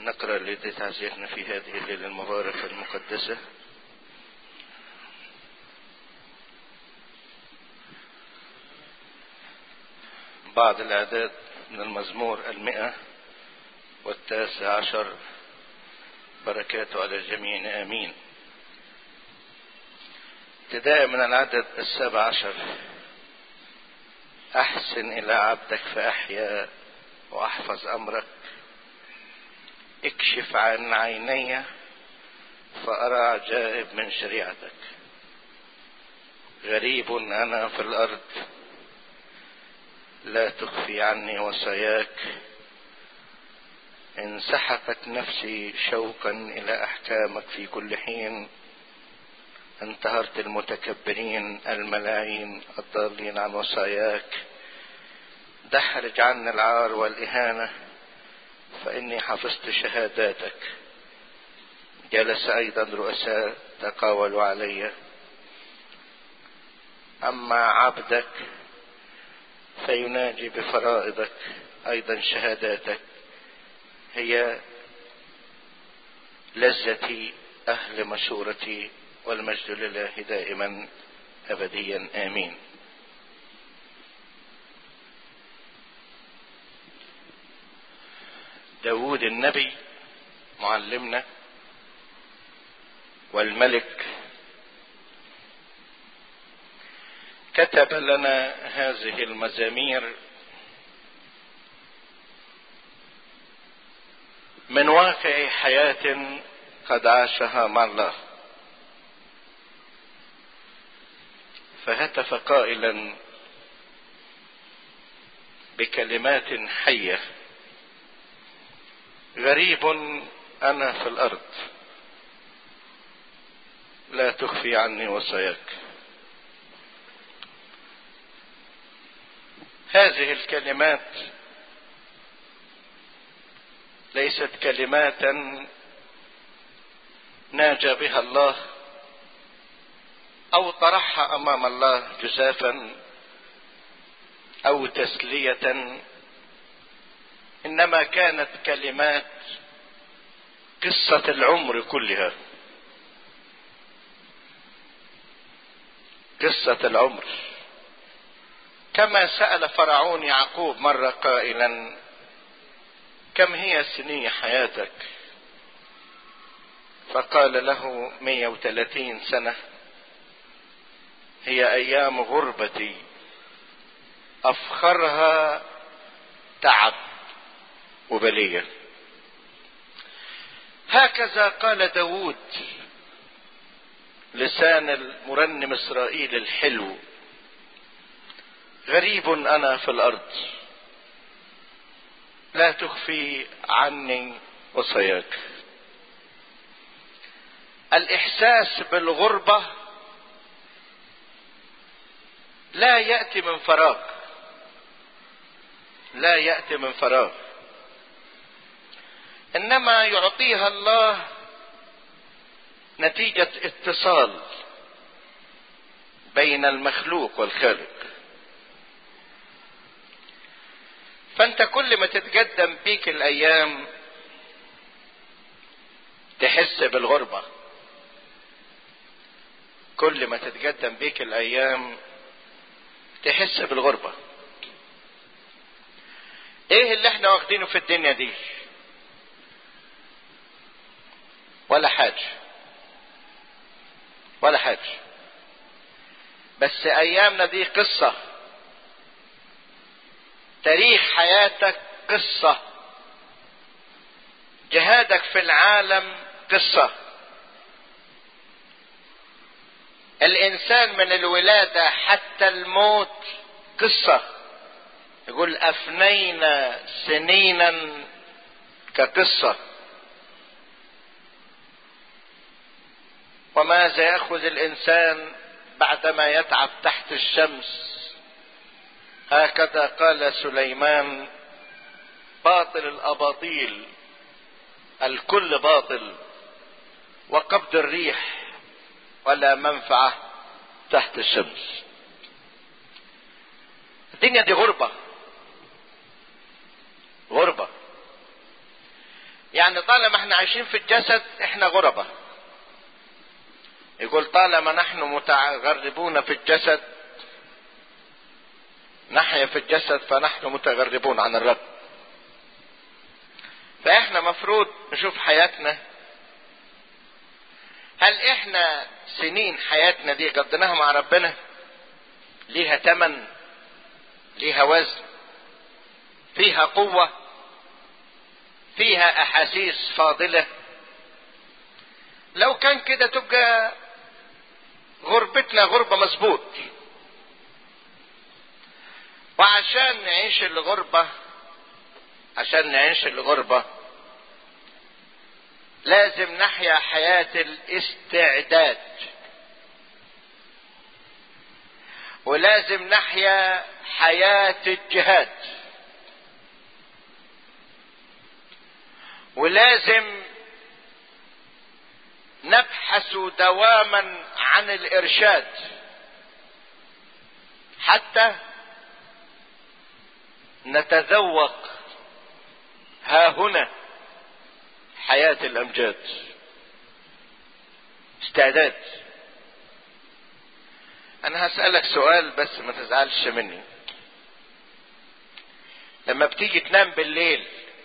نقرأ الذي تعزيتنا في هذه الليلة المباركة المقدسة بعض الأعداد من المزمور المئة والتاسع عشر بركاته على الجميع آمين ابتداء من العدد السابع عشر أحسن إلى عبدك فأحيا وأحفظ أمرك اكشف عن عيني فأرى عجائب من شريعتك غريب أنا في الأرض لا تخفي عني وصاياك انسحقت نفسي شوقا إلى أحكامك في كل حين انتهرت المتكبرين الملايين الضالين عن وصاياك دحرج عني العار والإهانة فإني حفظت شهاداتك جلس أيضا رؤساء تقاولوا علي أما عبدك فيناجي بفرائضك أيضا شهاداتك هي لذتي أهل مشورتي والمجد لله دائما أبديا آمين داود النبي معلمنا والملك كتب لنا هذه المزامير من واقع حياة قد عاشها مع الله فهتف قائلا بكلمات حيه غريب انا في الارض لا تخفي عني وصاياك هذه الكلمات ليست كلمات ناجى بها الله او طرحها امام الله جزافا او تسليه انما كانت كلمات قصه العمر كلها قصه العمر كما سال فرعون يعقوب مره قائلا كم هي سنين حياتك فقال له مية وثلاثين سنة هي أيام غربتي أفخرها تعب وبلية هكذا قال داود لسان المرنم إسرائيل الحلو غريب أنا في الأرض لا تخفي عني وصاياك الإحساس بالغربة لا يأتي من فراغ لا يأتي من فراغ انما يعطيها الله نتيجة اتصال بين المخلوق والخالق فانت كل ما تتقدم بيك الايام تحس بالغربة كل ما تتقدم بيك الايام تحس بالغربة ايه اللي احنا واخدينه في الدنيا دي ولا حاجة ولا حاجة بس ايامنا دي قصة تاريخ حياتك قصة جهادك في العالم قصة الانسان من الولادة حتى الموت قصة يقول افنينا سنينا كقصه وماذا ياخذ الانسان بعدما يتعب تحت الشمس هكذا قال سليمان باطل الاباطيل الكل باطل وقبض الريح ولا منفعه تحت الشمس الدنيا دي غربه غربه يعني طالما احنا عايشين في الجسد احنا غربة يقول طالما نحن متغربون في الجسد نحيا في الجسد فنحن متغربون عن الرب فاحنا مفروض نشوف حياتنا هل احنا سنين حياتنا دي قضيناها مع ربنا ليها تمن ليها وزن فيها قوة فيها احاسيس فاضلة لو كان كده تبقى غربتنا غربة مظبوط وعشان نعيش الغربة عشان نعيش الغربة لازم نحيا حياة الاستعداد ولازم نحيا حياة الجهاد ولازم نبحث دواما عن الارشاد حتى نتذوق ها هنا حياة الامجاد استعداد انا هسألك سؤال بس ما تزعلش مني لما بتيجي تنام بالليل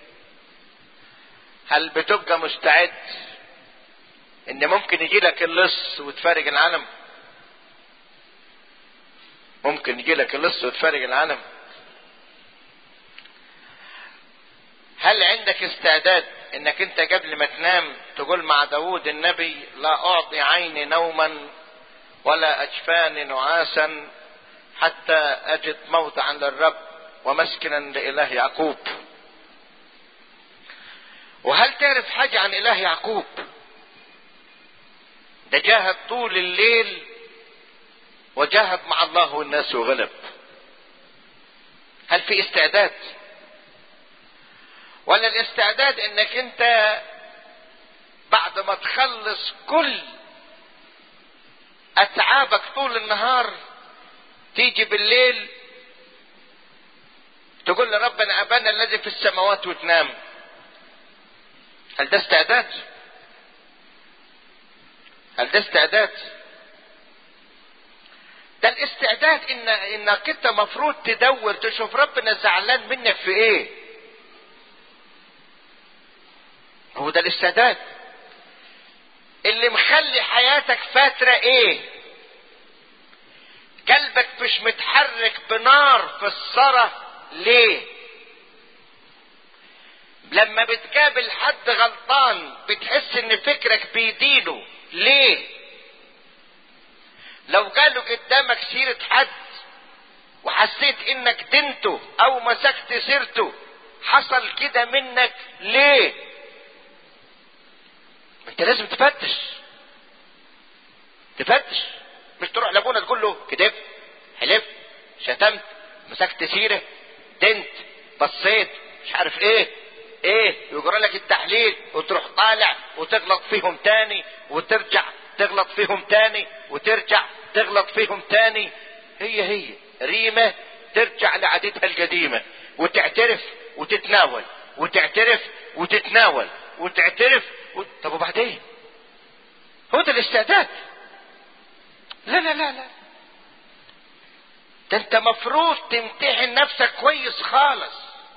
هل بتبقى مستعد ان ممكن يجي لك اللص وتفارق العالم ممكن يجي لك اللص وتفارق العالم هل عندك استعداد انك انت قبل ما تنام تقول مع داود النبي لا اعطي عيني نوما ولا اجفاني نعاسا حتى اجد موضعا للرب ومسكنا لاله يعقوب وهل تعرف حاجة عن اله يعقوب ده جاهد طول الليل وجاهد مع الله والناس وغلب هل في استعداد ولا الاستعداد انك انت بعد ما تخلص كل اتعابك طول النهار تيجي بالليل تقول لربنا ابانا الذي في السماوات وتنام هل ده استعداد هل ده استعداد ده الاستعداد ان انك انت مفروض تدور تشوف ربنا زعلان منك في ايه هو ده الاستعداد اللي مخلي حياتك فاترة ايه قلبك مش متحرك بنار في الثرى ليه لما بتقابل حد غلطان بتحس ان فكرك بيدينه ليه لو قالوا قدامك سيرة حد وحسيت انك دنته او مسكت سيرته حصل كده منك ليه انت لازم تفتش تفتش مش تروح لابونا تقول له كدبت حلفت شتمت مسكت سيره دنت بصيت مش عارف ايه ايه يجرى لك التحليل وتروح طالع وتغلط فيهم تاني وترجع تغلط فيهم تاني وترجع تغلط فيهم تاني هي هي ريمة ترجع لعادتها القديمة وتعترف وتتناول وتعترف وتتناول وتعترف و... طب وبعدين هو ده الاستعداد لا لا لا لا ده انت مفروض تمتحن نفسك كويس خالص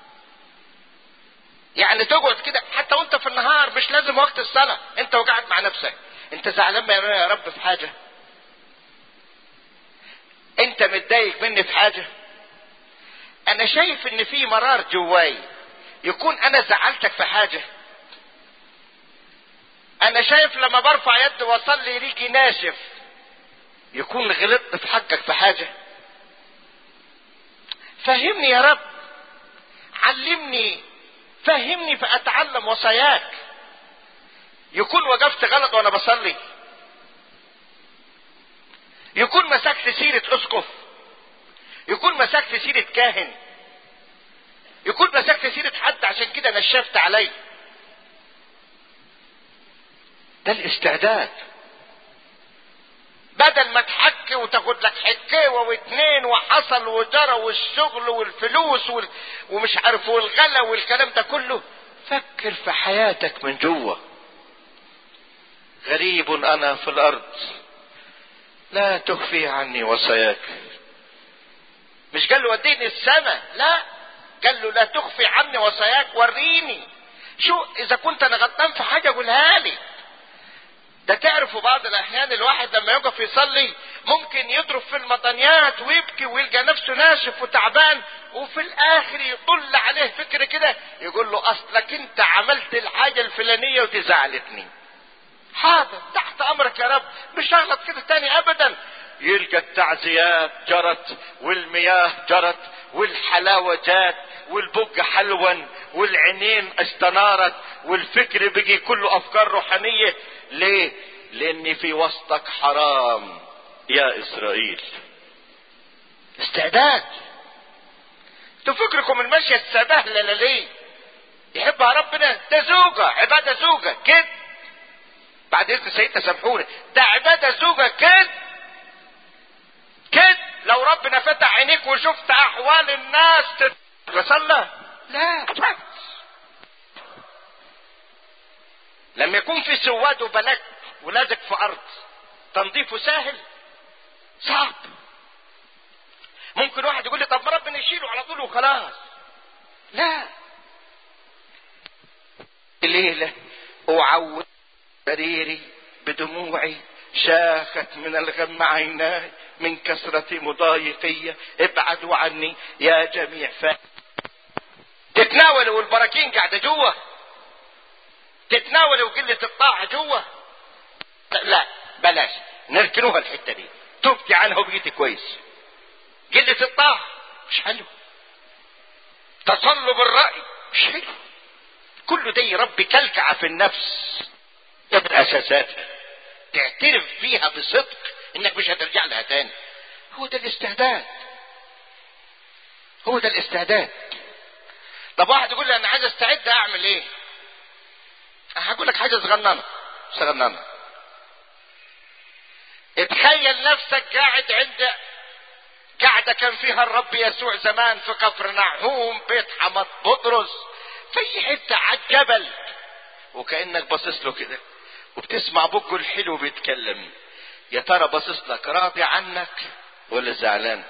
يعني تقعد كده حتى وانت في النهار مش لازم وقت الصلاة انت وقعد مع نفسك انت زعلان يا رب في حاجة انت متضايق مني في حاجة انا شايف ان في مرار جواي يكون انا زعلتك في حاجة انا شايف لما برفع يد واصلي ريقي ناشف يكون غلطت في حقك في حاجة فهمني يا رب علمني فهمني فاتعلم وصاياك يكون وقفت غلط وانا بصلي يكون مسكت سيرة اسقف يكون مسكت سيرة كاهن يكون مسكت سيرة حد عشان كده نشفت علي ده الاستعداد بدل ما تحكي وتاخد لك حكاوة واتنين وحصل وجرى والشغل والفلوس وال... ومش عارف والغلا والكلام ده كله فكر في حياتك من جوه غريب انا في الارض لا تخفي عني وصاياك مش قال له وديني السماء لا قال له لا تخفي عني وصاياك وريني شو اذا كنت انا غلطان في حاجه قولها لي ده تعرفوا بعض الاحيان الواحد لما يقف يصلي ممكن يضرب في المطنيات ويبكي ويلقى نفسه ناشف وتعبان وفي الاخر يطل عليه فكر كده يقول له اصلك انت عملت الحاجه الفلانيه وتزعلتني حاضر تحت امرك يا رب مش هغلط كده تاني ابدا يلقى التعزيات جرت والمياه جرت والحلاوة جات والبق حلوا والعينين استنارت والفكر بقي كله افكار روحانية ليه لان في وسطك حرام يا اسرائيل استعداد تفكركم المشية السبهلة ليه يحبها ربنا ده زوجة عبادة زوجة كده بعد اذن سيدنا سامحوني ده عبادة زوجة كده كده لو ربنا فتح عينيك وشفت احوال الناس تصلى لا لما يكون في سواد وبلد ولازق في ارض تنظيفه سهل صعب ممكن واحد يقول لي طب ما ربنا يشيله على طول وخلاص لا ليلة أعود سريري بدموعي شاخت من الغم عيناي من كثرة مضايقية ابعدوا عني يا جميع ف تتناولوا والبراكين قاعدة جوه تتناولوا وقلة الطاعة جوه لا بلاش نركنوها الحتة دي تبكي عنها وبقيتي كويس قلة الطاعة مش حلو تصلب الرأي مش حلو كله ده يربي كلكعة في النفس ده من أساساتها تعترف فيها بصدق انك مش هترجع لها تاني هو ده الاستعداد هو ده الاستعداد طب واحد يقول لي انا عايز استعد اعمل ايه هقول لك حاجه صغننه صغننه اتخيل نفسك قاعد عند قاعدة كان فيها الرب يسوع زمان في كفر نعوم بيت حمد بطرس في حتة على الجبل وكأنك باصص له كده وبتسمع بقه الحلو بيتكلم يا ترى باصص لك راضي عنك ولا زعلان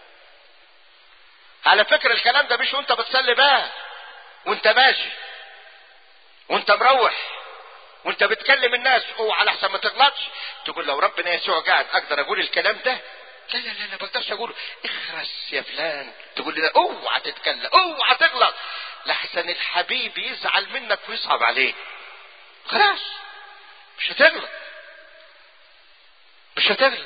على فكرة الكلام ده مش وانت بتصلي بقى وانت ماشي وانت مروح وانت بتكلم الناس اوعى على حسب ما تغلطش تقول لو ربنا يسوع قاعد اقدر اقول الكلام ده لا لا لا لا بقدرش اقوله اخرس يا فلان تقول لي لا اوعى تتكلم اوعى تغلط لحسن الحبيب يزعل منك ويصعب عليه خلاص مش هتغلط مش هتغلط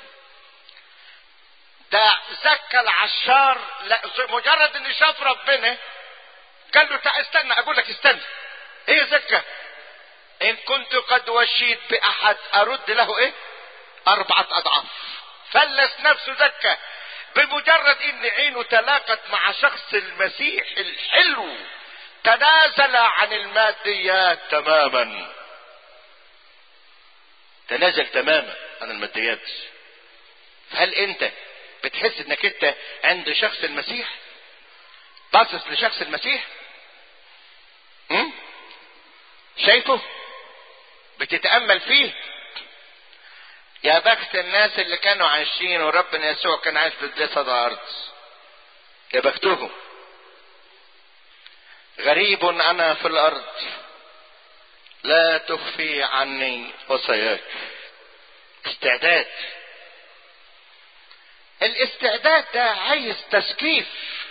ده زكى العشار لا مجرد ان شاف ربنا قال له تعال استنى اقول لك استنى ايه زكى ان كنت قد وشيت باحد ارد له ايه اربعة اضعاف فلس نفسه زكى بمجرد ان عينه تلاقت مع شخص المسيح الحلو تنازل عن الماديات تماما تنازل تماما عن الماديات هل انت بتحس انك انت عند شخص المسيح باصص لشخص المسيح م? شايفه بتتأمل فيه يا بخت الناس اللي كانوا عايشين وربنا يسوع كان عايش في جسد الارض يا بختهم غريب انا في الارض لا تخفي عني وصاياك استعداد الاستعداد ده عايز تسكيف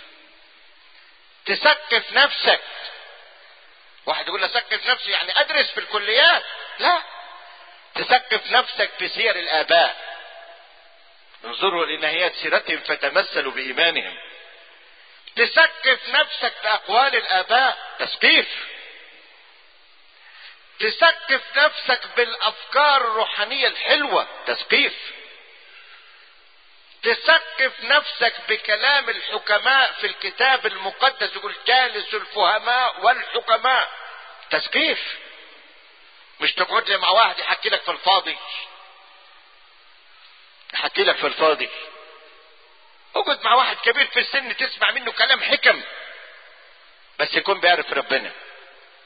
تسكف نفسك واحد يقول اسكف نفسي يعني ادرس في الكليات لا تسكف نفسك بسير الاباء انظروا لنهايات سيرتهم فتمثلوا بايمانهم تسكف نفسك باقوال الاباء تسقيف تسكف نفسك بالافكار الروحانيه الحلوه تسقيف تسقف نفسك بكلام الحكماء في الكتاب المقدس يقول جالس الفهماء والحكماء تسقيف مش تقعد لي مع واحد يحكي لك في الفاضي يحكي لك في الفاضي اقعد مع واحد كبير في السن تسمع منه كلام حكم بس يكون بيعرف ربنا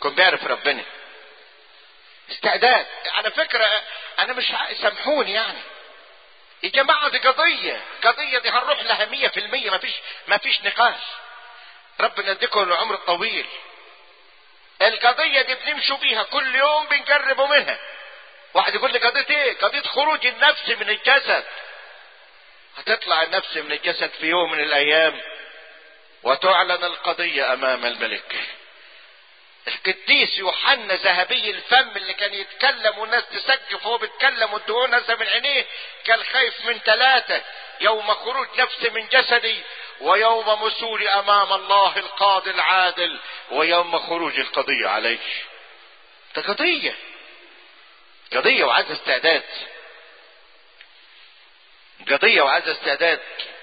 يكون بيعرف ربنا استعداد على فكرة انا مش ع- سامحوني يعني يا جماعة دي قضية قضية دي هنروح لها مية في المية ما فيش ما فيش نقاش ربنا يديكم العمر الطويل القضية دي بنمشوا بيها كل يوم بنقربوا منها واحد يقول لي قضية ايه قضية خروج النفس من الجسد هتطلع النفس من الجسد في يوم من الايام وتعلن القضية امام الملك القديس يوحنا ذهبي الفم اللي كان يتكلم والناس تسقف وهو بيتكلم والدموع نازله من عينيه كان خايف من ثلاثه يوم خروج نفسي من جسدي ويوم مسوري امام الله القاضي العادل ويوم خروج القضيه عليه ده قضيه قضيه وعايز استعداد قضيه وعايز استعداد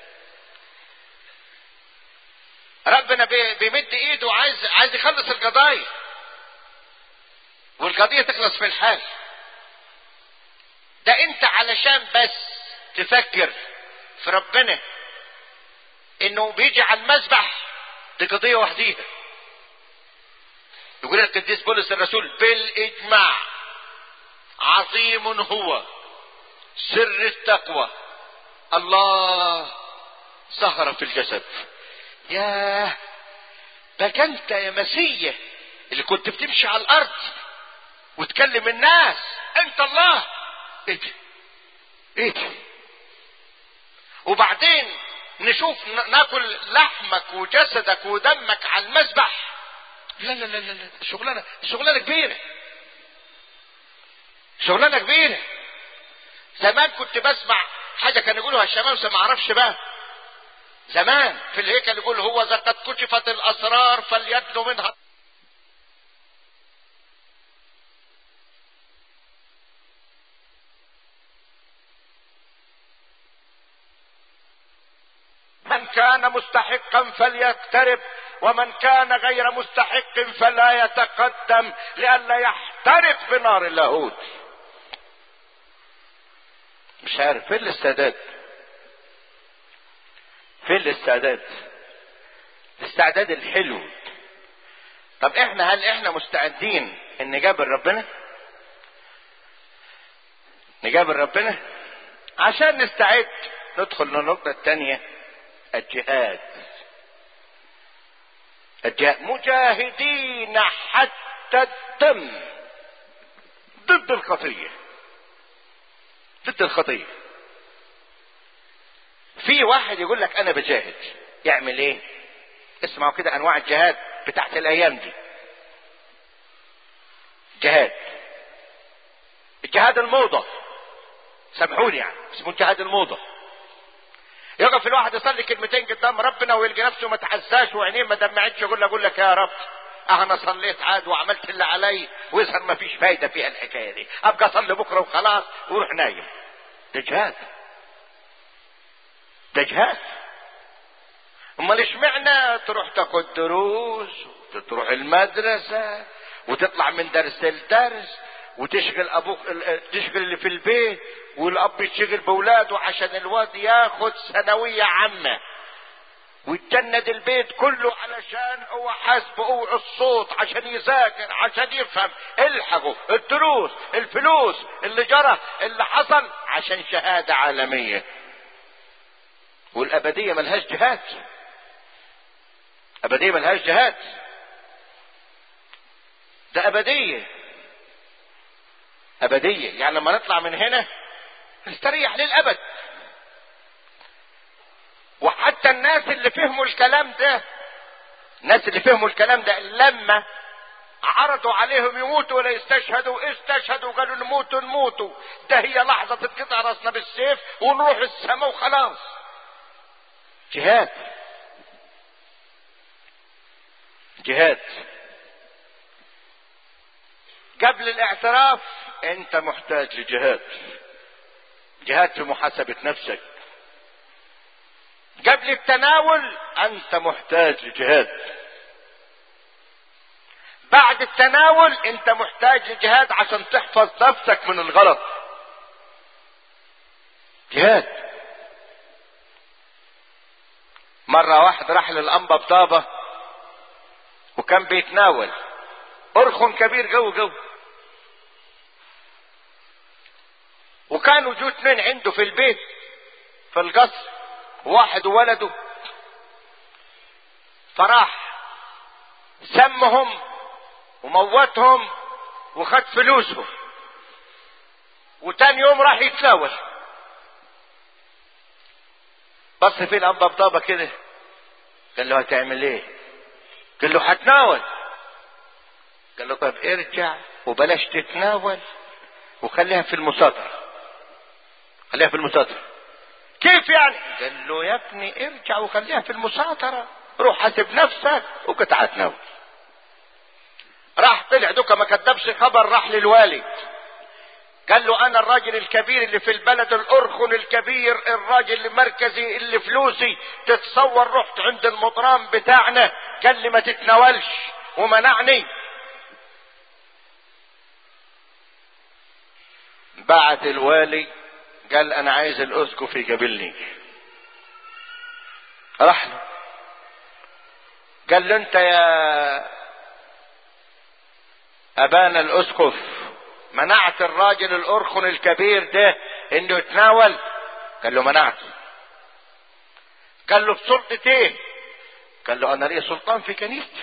ربنا بي- بيمد ايده وعايز عايز يخلص القضايا والقضيه تخلص في الحال ده انت علشان بس تفكر في ربنا انه بيجي على المذبح دي قضيه وحديها يقول القديس بولس الرسول بالاجماع عظيم هو سر التقوى الله سهر في الجسد ياه بقى انت يا مسيح اللي كنت بتمشي على الارض وتكلم الناس انت الله ايه ده ايه ده وبعدين نشوف ن- ناكل لحمك وجسدك ودمك على المذبح لا لا لا لا لا شغلانه شغلانه كبيره شغلانه كبيره زمان كنت بسمع حاجه كانوا يقولوها الشمامسه ما اعرفش بقى زمان في الهيكل يقول هو اذا قد كشفت الاسرار فليدنو منها من كان مستحقا فليقترب ومن كان غير مستحق فلا يتقدم لئلا يحترق بنار اللاهوت مش عارف فين الاستعداد فين الاستعداد الاستعداد الحلو طب احنا هل احنا مستعدين ان نجابل ربنا نجابل ربنا عشان نستعد ندخل للنقطة الثانية الجهاد الجهاد مجاهدين حتى الدم ضد الخطية ضد الخطية في واحد يقول لك انا بجاهد يعمل ايه اسمعوا كده انواع الجهاد بتاعت الايام دي جهاد الجهاد الموضة سامحوني يعني اسمه جهاد الموضة يقف الواحد يصلي كلمتين قدام ربنا ويلقى نفسه ما تعزاش وعينيه ما دمعتش يقول له اقول لك يا رب اه انا صليت عاد وعملت اللي علي ويظهر ما فيش فايده فيها الحكايه دي ابقى اصلي بكره وخلاص وروح نايم ده جهاد ده جهاد امال اشمعنى تروح تاخد دروس وتروح المدرسه وتطلع من درس لدرس وتشغل ابوك تشغل اللي في البيت والاب يشغل باولاده عشان الواد ياخد ثانويه عامه ويتجند البيت كله علشان هو حاسب اوعوا الصوت عشان يذاكر عشان يفهم الحقوا الدروس الفلوس اللي جرى اللي حصل عشان شهاده عالميه والابديه ملهاش جهاد ابديه ملهاش جهاد ده ابديه ابديه يعني لما نطلع من هنا نستريح للابد وحتى الناس اللي فهموا الكلام ده الناس اللي فهموا الكلام ده لما عرضوا عليهم يموتوا ولا يستشهدوا استشهدوا قالوا نموتوا نموتوا ده هي لحظة تتقطع راسنا بالسيف ونروح السماء وخلاص جهاد جهاد قبل الاعتراف انت محتاج لجهاد جهاد في محاسبة نفسك قبل التناول انت محتاج لجهاد بعد التناول انت محتاج لجهاد عشان تحفظ نفسك من الغلط جهاد مرة واحد راح للأنبا بطابة وكان بيتناول أرخن كبير جو جو وكانوا جو اتنين عنده في البيت في القصر واحد وولده فراح سمهم وموتهم وخد فلوسهم وتاني يوم راح يتناول بص في الأنبا بطابة كده قال له هتعمل ايه قال له هتناول قال له طب ارجع وبلاش تتناول وخليها في المصادرة خليها في المصادرة كيف يعني قال له يا ابني ارجع وخليها في المصادرة روح حاسب نفسك وقطع تناول راح طلع دوكا ما كدبش خبر راح للوالد قال له انا الراجل الكبير اللي في البلد الارخن الكبير الراجل المركزي اللي فلوسي تتصور رحت عند المطران بتاعنا قال لي ما تتناولش ومنعني بعت الوالي قال انا عايز الاسقف يقابلني راح له قال له انت يا ابانا الاسقف منعت الراجل الارخن الكبير ده انه يتناول قال له منعته قال له بسلطة ايه قال له انا لي سلطان في كنيستي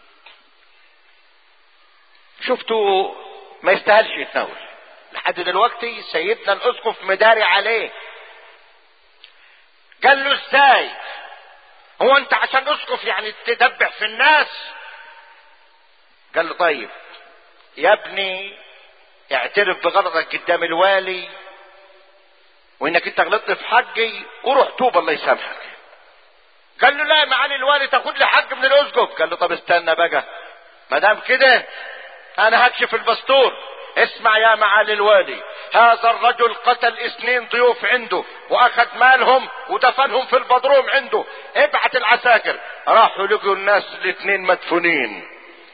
شفته ما يستاهلش يتناول لحد دلوقتي سيدنا الاسقف مداري عليه قال له ازاي هو انت عشان اسقف يعني تدبح في الناس قال له طيب يا ابني اعترف بغلطك قدام الوالي وانك انت غلطت في حقي وروح توب الله يسامحك قال له لا يا معالي الوالي تاخد لي حق من الاسقف قال له طب استنى بقى ما دام كده انا هكشف البستور اسمع يا معالي الوالي هذا الرجل قتل اثنين ضيوف عنده واخذ مالهم ودفنهم في البدروم عنده ابعت العساكر راحوا لقوا الناس الاثنين مدفونين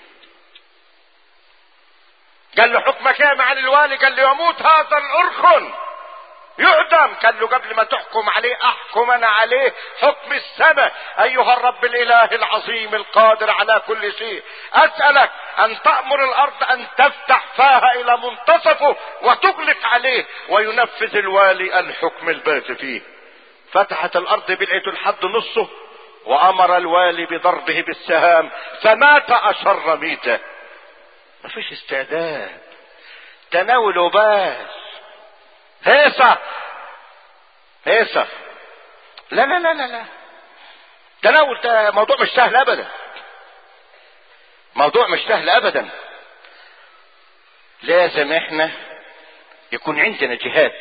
قال له حكمك يا معالي الوالي قال له يموت هذا الارخن يعدم قال له قبل ما تحكم عليه احكم انا عليه حكم السماء ايها الرب الاله العظيم القادر على كل شيء اسالك ان تامر الارض ان تفتح فاها الى منتصفه وتغلق عليه وينفذ الوالي الحكم البات فيه فتحت الارض بلعته لحد نصه وامر الوالي بضربه بالسهام فمات اشر ميته مفيش استعداد تناول وباس هيصة هيصة لا لا لا لا لا تناول ده موضوع مش سهل ابدا موضوع مش سهل ابدا لازم احنا يكون عندنا جهاد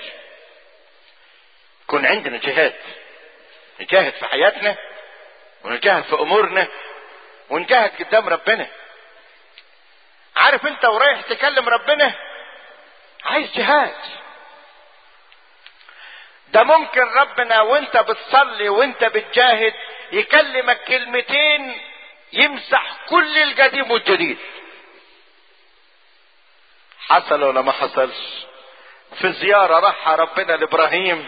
يكون عندنا جهاد نجاهد في حياتنا ونجاهد في امورنا ونجاهد قدام ربنا عارف انت ورايح تكلم ربنا عايز جهاد ده ممكن ربنا وانت بتصلي وانت بتجاهد يكلمك كلمتين يمسح كل القديم والجديد حصل ولا ما حصلش في زيارة راح ربنا لابراهيم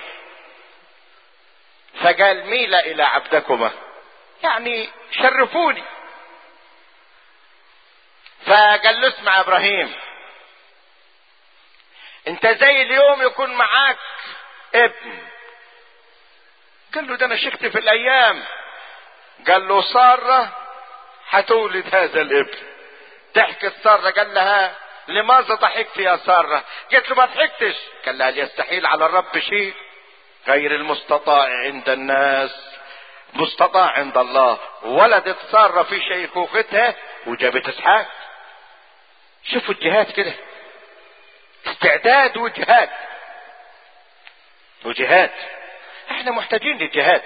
فقال ميل الى عبدكما يعني شرفوني فقال له اسمع يا ابراهيم انت زي اليوم يكون معاك ابن قال له ده انا شكت في الايام قال له سارة هتولد هذا الابن ضحكت سارة قال لها لماذا ضحكت يا سارة قالت له ما ضحكتش قال لها يستحيل على الرب شيء غير المستطاع عند الناس مستطاع عند الله ولدت سارة في شيخوختها وجابت اسحاق شوفوا الجهاد كده استعداد وجهاد وجهاد احنا محتاجين للجهاد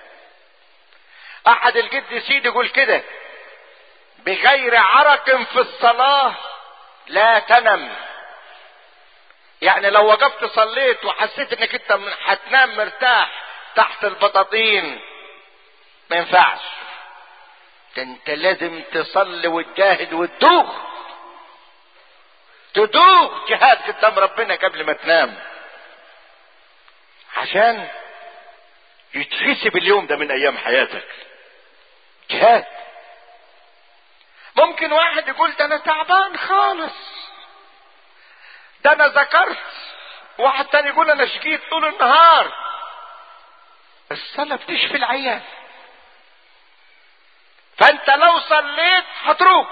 احد القديسين يقول كده بغير عرق في الصلاة لا تنم يعني لو وقفت صليت وحسيت انك انت هتنام مرتاح تحت البطاطين ما ينفعش ده انت لازم تصلي وتجاهد وتدوخ تدوخ جهاد قدام ربنا قبل ما تنام عشان يتحسب اليوم ده من ايام حياتك جهاد ممكن واحد يقول ده انا تعبان خالص ده انا ذكرت واحد تاني يقول انا شقيت طول النهار الصلاة بتشفي العيان فانت لو صليت هتروح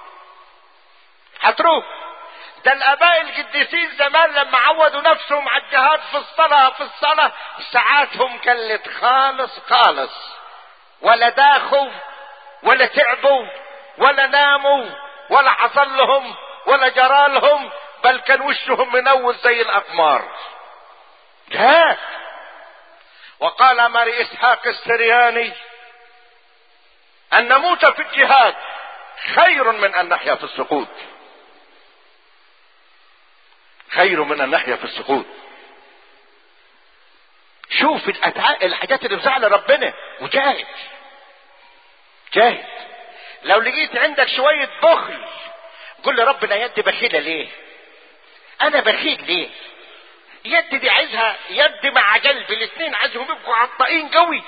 هتروح ده الاباء القديسين زمان لما عودوا نفسهم على الجهاد في الصلاة في الصلاة ساعاتهم كلت خالص خالص ولا داخوا ولا تعبوا ولا ناموا ولا حصل لهم ولا جرى لهم بل كان وشهم منور زي الاقمار جهاد وقال ماري اسحاق السرياني ان نموت في الجهاد خير من ان نحيا في السقوط خير من ان نحيا في السقوط شوف الأتع... الحاجات اللي بزعل ربنا وجاهد جاهد لو لقيت عندك شوية بخل قول لي ربنا يد بخيلة ليه انا بخيل ليه يد دي عايزها يد مع قلب الاثنين عايزهم يبقوا عطائين قوي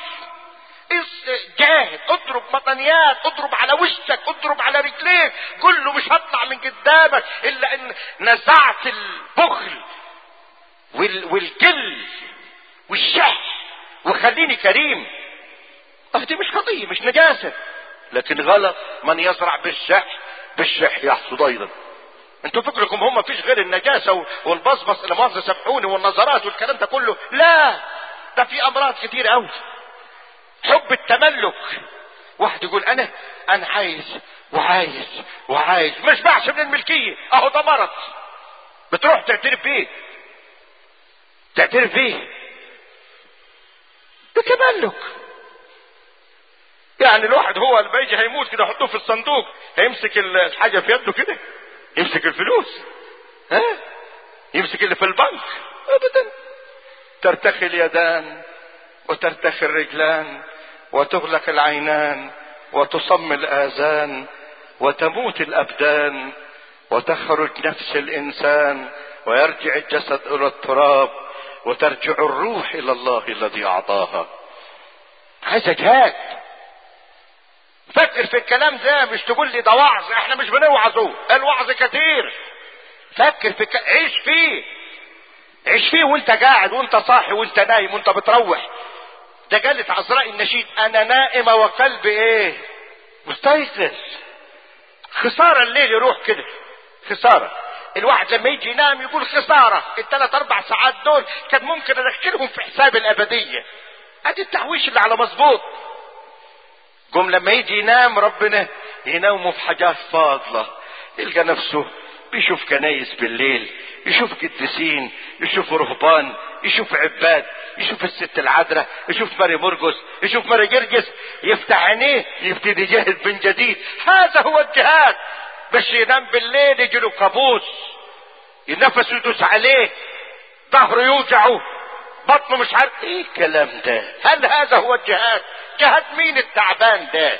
جاهد اضرب مطنيات اضرب على وشك اضرب على رجليك قول له مش هطلع من قدامك الا ان نزعت البخل وال... والكل والشح وخليني كريم اه دي مش خطيه مش نجاسه لكن غلط من يزرع بالشح بالشح يحصد ايضا انتوا فكركم هم فيش غير النجاسه والبصبص اللي مؤاخذه سامحوني والنظرات والكلام ده كله لا ده في امراض كتير قوي حب التملك واحد يقول انا انا عايز وعايز وعايز مش بعش من الملكيه اهو ده مرض بتروح تعترف بيه تعترف بيه ده تملك يعني الواحد هو اللي بيجي هيموت كده يحطوه في الصندوق هيمسك الحاجه في يده كده يمسك الفلوس ها يمسك اللي في البنك ابدا ترتخي اليدان وترتخي الرجلان وتغلق العينان وتصم الاذان وتموت الابدان وتخرج نفس الانسان ويرجع الجسد الى التراب وترجع الروح الى الله الذي اعطاها عايزه جهاد فكر في الكلام ده مش تقول لي ده وعظ احنا مش بنوعظه الوعظ كتير فكر في ك... عيش فيه عيش فيه وانت قاعد وانت صاحي وانت نايم وانت بتروح ده قالت عذراء النشيد انا نائمة وقلبي ايه مستيقظ خسارة الليل يروح كده خسارة الواحد لما يجي ينام يقول خسارة الثلاث اربع ساعات دول كان ممكن ادخلهم في حساب الابدية ادي التحويش اللي على مظبوط قوم لما يجي ينام ربنا يناموا في حاجات فاضلة يلقى نفسه بيشوف كنايس بالليل يشوف قديسين يشوف رهبان يشوف عباد يشوف الست العذراء يشوف ماري مرقس يشوف ماري جرجس يفتح عينيه يبتدي يجاهد من جديد هذا هو الجهاد بس ينام بالليل يجي له كابوس النفس يدوس عليه ظهره يوجعه بطنه مش عارف ايه الكلام ده هل هذا هو الجهاد جهاد مين التعبان ده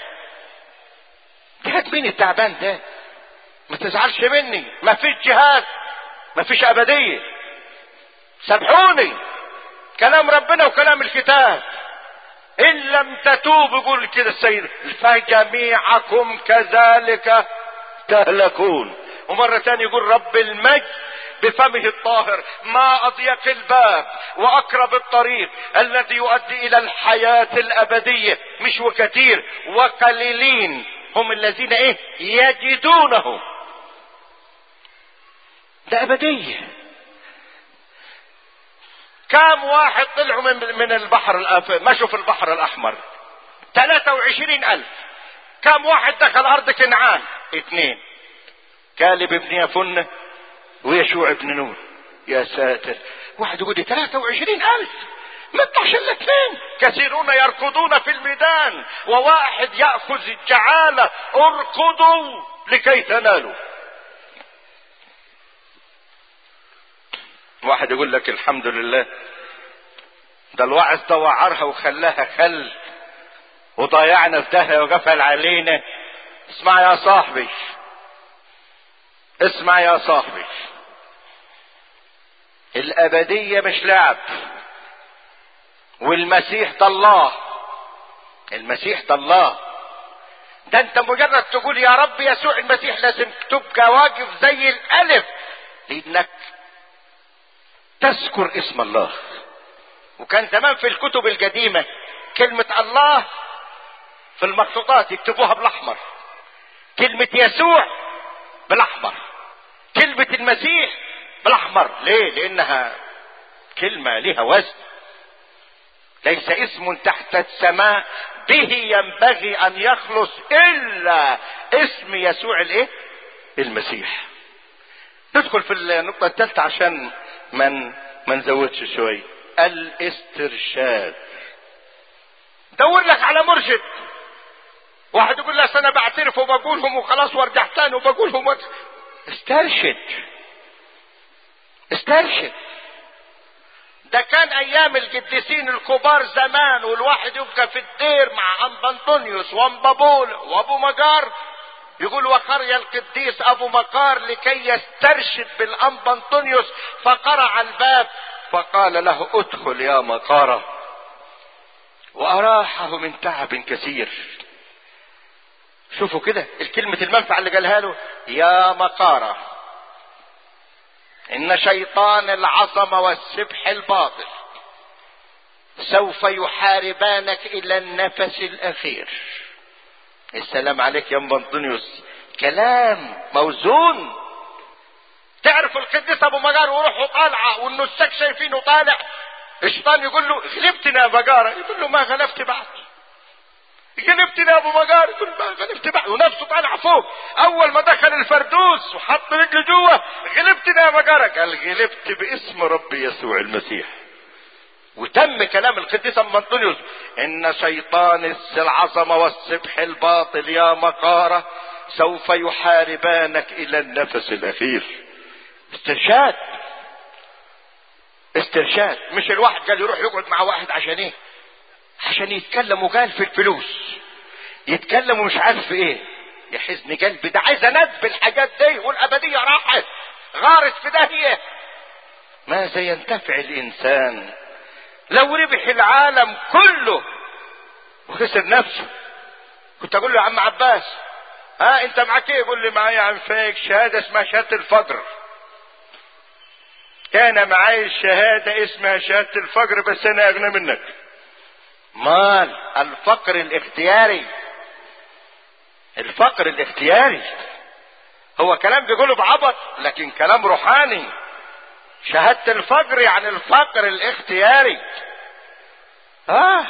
جهاد مين التعبان ده ما تزعلش مني ما فيش جهاد ما فيش ابديه سامحوني كلام ربنا وكلام الكتاب ان لم تتوب يقول كده السيد فجميعكم كذلك تهلكون ومرة تانية يقول رب المجد بفمه الطاهر ما اضيق الباب واقرب الطريق الذي يؤدي الى الحياة الابدية مش وكثير وقليلين هم الذين ايه يجدونه ده ابدية كام واحد طلعوا من, من البحر الأف... مشوا في البحر الاحمر 23 الف كام واحد دخل ارض كنعان اثنين كالب ابن يفنه ويشوع ابن نون يا ساتر واحد يقول لي 23 ألف ما تطلعش الا اثنين كثيرون يركضون في الميدان وواحد يأخذ الجعالة اركضوا لكي تنالوا واحد يقول لك الحمد لله ده الوعظ ده وعرها وخلاها خل وضيعنا في دهها وقفل علينا اسمع يا صاحبي اسمع يا صاحبي الابديه مش لعب والمسيح ده الله المسيح ده الله ده انت مجرد تقول يا رب يسوع المسيح لازم تبقى واقف زي الالف لانك تذكر اسم الله وكان زمان في الكتب القديمة كلمة الله في المخطوطات يكتبوها بالاحمر كلمة يسوع بالاحمر كلمة المسيح بالاحمر ليه لانها كلمة لها وزن ليس اسم تحت السماء به ينبغي ان يخلص الا اسم يسوع الايه المسيح ندخل في النقطة الثالثة عشان من ما نزودش شوي الاسترشاد دور لك على مرشد واحد يقول لك انا بعترف وبقولهم وخلاص وارجع تاني وبقولهم و... استرشد استرشد ده كان ايام القديسين الكبار زمان والواحد يبقى في الدير مع ام بنطونيوس وام بابول وابو مجار يقول وقري القديس ابو مقار لكي يسترشد بالام بنطونيوس فقرع الباب فقال له ادخل يا مقاره واراحه من تعب كثير شوفوا كده الكلمة المنفعة اللي قالها له يا مقارة إن شيطان العظمة والسبح الباطل سوف يحاربانك إلى النفس الأخير السلام عليك يا ام بنطونيوس كلام موزون تعرف القديس ابو مجار وروحه طالعه والنساك شايفينه طالع الشيطان يقول له غلبتنا يا مجارة يقول له ما غلبت بعد غلبتنا يا ابو مجار يقول ما غلبت بعد ونفسه طالع فوق اول ما دخل الفردوس وحط رجله جوه غلبتنا يا مجارة قال غلبت باسم ربي يسوع المسيح وتم كلام القديس ام انطونيوس ان شيطان العظمه والسبح الباطل يا مقاره سوف يحاربانك الى النفس الاخير استرشاد استرشاد مش الواحد قال يروح يقعد مع واحد عشان ايه عشان يتكلم وقال في الفلوس يتكلم ومش عارف في ايه يا حزن قلبي ده عايز اندب الحاجات دي والابديه راحت غارت في داهيه ماذا ينتفع الانسان لو ربح العالم كله وخسر نفسه كنت اقول له يا عم عباس ها انت معاك ايه يقول لي معايا عم فايق شهاده اسمها شهاده الفجر كان معايا الشهاده اسمها شهاده الفجر بس انا اغنى منك مال الفقر الاختياري الفقر الاختياري هو كلام بيقوله بعبط لكن كلام روحاني شهادة الفجر يعني الفقر الاختياري اه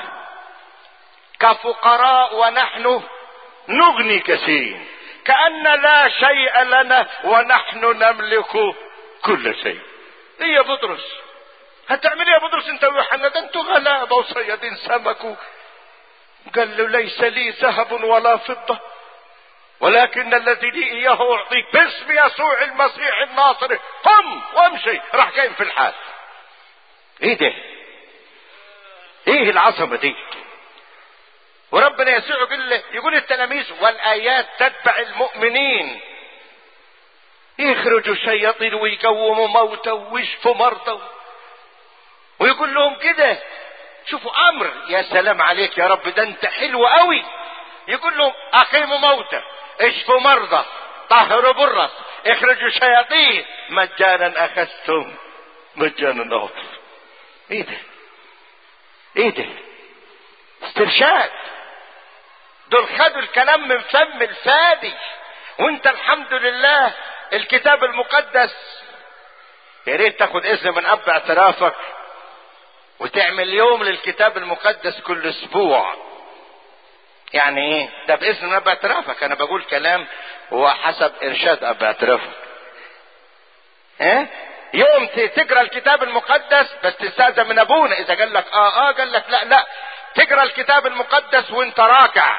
كفقراء ونحن نغني كثير كأن لا شيء لنا ونحن نملك كل شيء ايه يا بطرس هتعمل ايه يا بطرس انت ويوحنا ده انتوا غلابه وصيادين سمكوا قال له ليس لي ذهب ولا فضه ولكن الذي لي اياه اعطيك باسم يسوع المسيح الناصري قم وامشي راح قايم في الحال ايه ده ايه العظمه دي وربنا يسوع يقول يقول التلاميذ والايات تتبع المؤمنين يخرجوا الشياطين ويقوموا موتى ويشفوا مرضى ويقول لهم كده شوفوا امر يا سلام عليك يا رب ده انت حلو قوي يقول لهم اقيموا موتى اشفوا مرضى طهروا برص اخرجوا شياطين مجانا اخذتم مجانا اعطوا ايه ده ايه ده استرشاد دول خدوا الكلام من فم الفادي وانت الحمد لله الكتاب المقدس يا ريت تاخد اذن من اب اعترافك وتعمل يوم للكتاب المقدس كل اسبوع يعني ايه ده باذن اب اعترافك انا بقول كلام هو حسب ارشاد اب اعترافك ها يوم تقرا الكتاب المقدس بس تستاذن من ابونا اذا قال لك اه اه قال لك لا لا تقرا الكتاب المقدس وانت راكع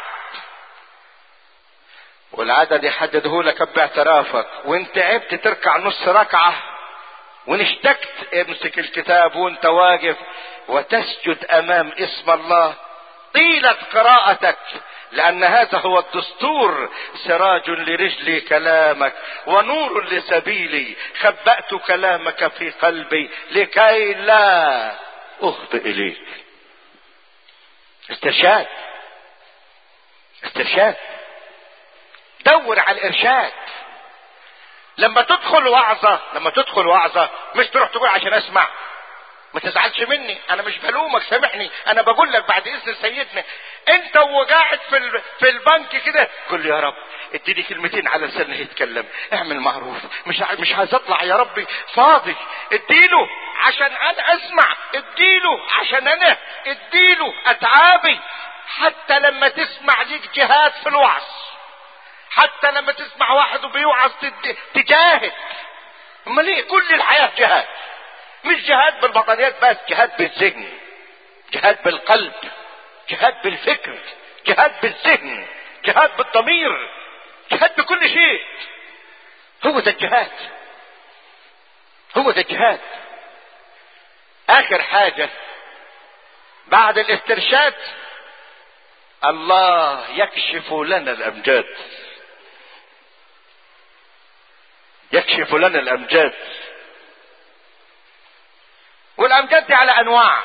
والعدد يحدده لك باعترافك وانت عبت تركع نص ركعه وان اشتكت امسك الكتاب وانت واقف وتسجد امام اسم الله طيلة قراءتك لأن هذا هو الدستور سراج لرجلي كلامك ونور لسبيلي خبأت كلامك في قلبي لكي لا أخطئ إليك استرشاد استرشاد دور على الارشاد لما تدخل وعظة لما تدخل وعظة مش تروح تقول عشان اسمع ما تزعلش مني انا مش بلومك سامحني انا بقول لك بعد اذن سيدنا انت وقاعد في ال... في البنك كده قول يا رب اديني كلمتين على لسانه يتكلم اعمل معروف مش ع... مش عايز اطلع يا ربي فاضي اديله عشان انا اسمع اديله عشان انا اديله اتعابي حتى لما تسمع ليك جهاد في الوعظ حتى لما تسمع واحد بيوعظ تد... تجاهد امال ايه كل الحياه جهاد مش جهاد بالبطانيات بس جهاد بالذهن جهاد بالقلب جهاد بالفكر جهاد بالذهن جهاد بالضمير جهاد بكل شيء هو ده الجهاد هو ده الجهاد اخر حاجة بعد الاسترشاد الله يكشف لنا الامجاد يكشف لنا الامجاد والامجاد دي على انواع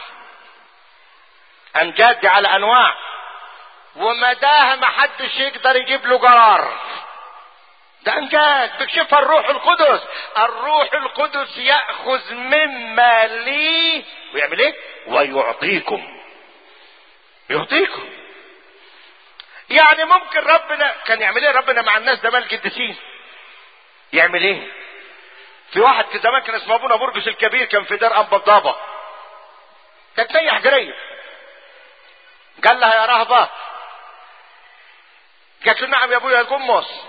امجاد دي على انواع ومداها ما حدش يقدر يجيب له قرار ده امجاد بيكشفها الروح القدس الروح القدس ياخذ مما لي ويعمل ايه ويعطيكم يعطيكم يعني ممكن ربنا كان يعمل ايه ربنا مع الناس زمان القديسين يعمل ايه في واحد في زمان كان اسمه ابونا برجس الكبير كان في دار ابا الضابة كانت تنيح جريب قال لها يا رهبة قالت له نعم يا ابويا يا جمص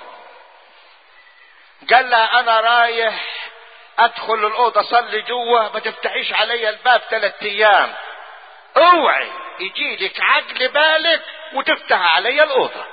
قال لها انا رايح ادخل الاوضه اصلي جوه ما تفتحيش عليا الباب ثلاث ايام اوعي يجي لك عقل بالك وتفتح عليا الاوضه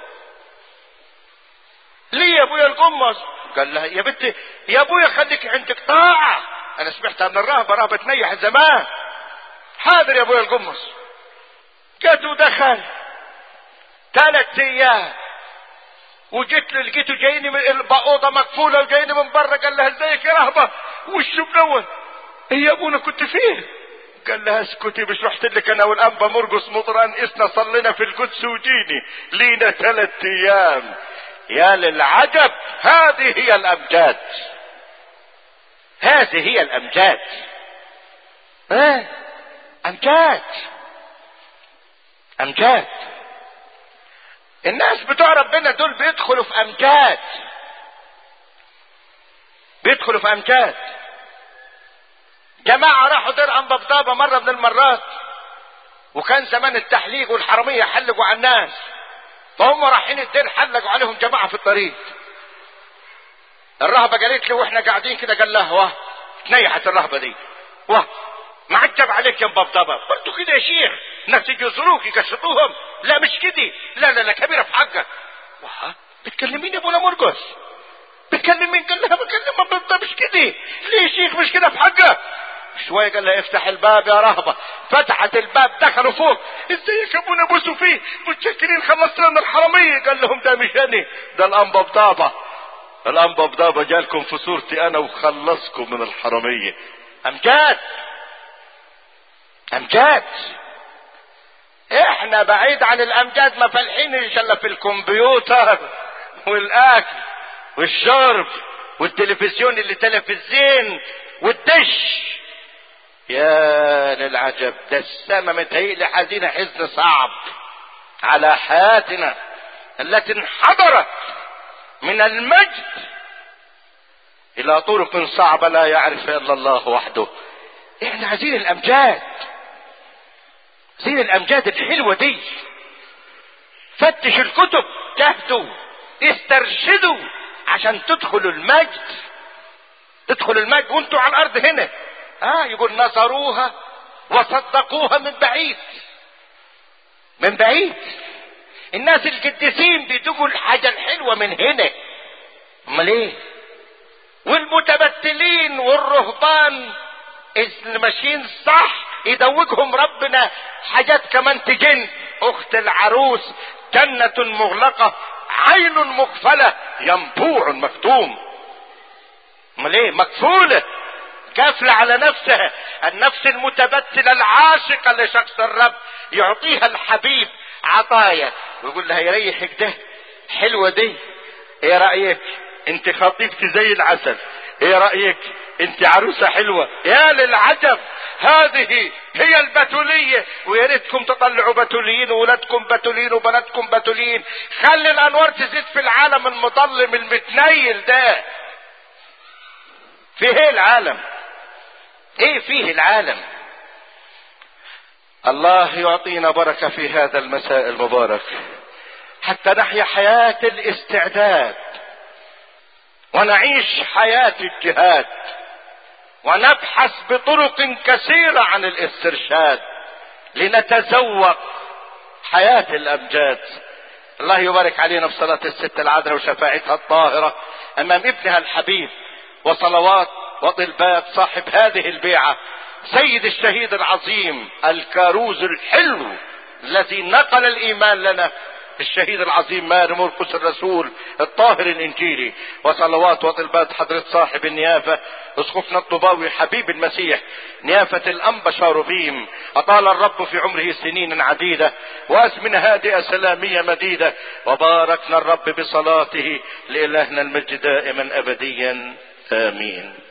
ليه يا ابويا القمص قال لها يا بنتي يا ابويا خليك عندك طاعة انا سمعتها من الرهبة رهبة تنيح زمان حاضر يا ابويا القمص جت ودخل ثلاث ايام وجيت له لقيته جايني من الاوضه مقفوله وجايني من بره قال لها ازيك يا رهبه وشه منور ايه يا ابونا كنت فين قال لها اسكتي مش رحت لك انا والانبا مرقص مطران اسنا صلينا في القدس وجيني لينا ثلاث ايام يا للعجب هذه هي الامجاد هذه هي الامجاد ايه امجاد امجاد الناس بتوع ربنا دول بيدخلوا في امجاد بيدخلوا في امجاد جماعة راحوا دير أنبابضابة مرة من المرات وكان زمان التحليق والحرامية حلقوا على الناس فهم رايحين الدير حلقوا عليهم جماعة في الطريق الرهبة قالت له واحنا قاعدين كده قال له واه تنيحت الرهبة دي واه معجب عليك يا مبابضبة برضو كده يا شيخ ناس يجزروك يكشطوهم لا مش كده لا لا لا كبيرة في حقك واه بتكلمين يا ابونا مرقس بتكلم مين قال لها بكلم مبابضبة مش كده ليه يا شيخ مش كده في حقك شوية قال لها افتح الباب يا رهبة فتحت الباب دخلوا فوق ازيك يا ابونا بوسوا فيه متشكرين خلصت لنا الحرامية قال لهم ده مش انا ده الانبا بضابة الانبا بضابة جالكم في صورتي انا وخلصكم من الحرامية امجاد امجاد احنا بعيد عن الامجاد ما فالحين الا في الكمبيوتر والاكل والشرب والتلفزيون اللي تلفزين والدش يا للعجب ده السما متهيئلي حزينة حزن صعب على حياتنا التي انحدرت من المجد الى طرق صعبة لا يعرف الا الله وحده احنا عايزين الامجاد عايزين الامجاد الحلوة دي فتش الكتب جهدوا استرشدوا عشان تدخلوا المجد تدخلوا المجد وانتوا على الارض هنا اه يقول نصروها وصدقوها من بعيد من بعيد الناس القديسين بيدوقوا الحاجة الحلوة من هنا امال ايه والمتبتلين والرهبان اللي ماشيين صح يدوقهم ربنا حاجات كمان تجن اخت العروس جنة مغلقة عين مقفلة ينبوع مكتوم امال ايه مكفولة كافلة على نفسها النفس المتبتلة العاشقة لشخص الرب يعطيها الحبيب عطايا ويقول لها يريحك ده حلوة دي ايه رأيك انت خطيبتي زي العسل ايه رأيك انت عروسة حلوة يا للعجب هذه هي البتولية ويا ريتكم تطلعوا بتوليين وولادكم بتوليين وبناتكم بتوليين خلي الانوار تزيد في العالم المظلم المتنيل ده فيه ايه العالم ايه فيه العالم الله يعطينا بركة في هذا المساء المبارك حتى نحيا حياة الاستعداد ونعيش حياة الجهاد ونبحث بطرق كثيرة عن الاسترشاد لنتذوق حياة الأمجاد الله يبارك علينا في صلاة الست العذراء وشفاعتها الطاهرة أمام ابنها الحبيب وصلوات وطلبات صاحب هذه البيعة سيد الشهيد العظيم الكاروز الحلو الذي نقل الإيمان لنا الشهيد العظيم مار مرقس الرسول الطاهر الانجيلي وصلوات وطلبات حضرة صاحب النيافة اسقفنا الطباوي حبيب المسيح نيافة الانبا شاروبيم اطال الرب في عمره سنين عديدة وازمنة هادئة سلامية مديدة وباركنا الرب بصلاته لالهنا المجد دائما ابديا امين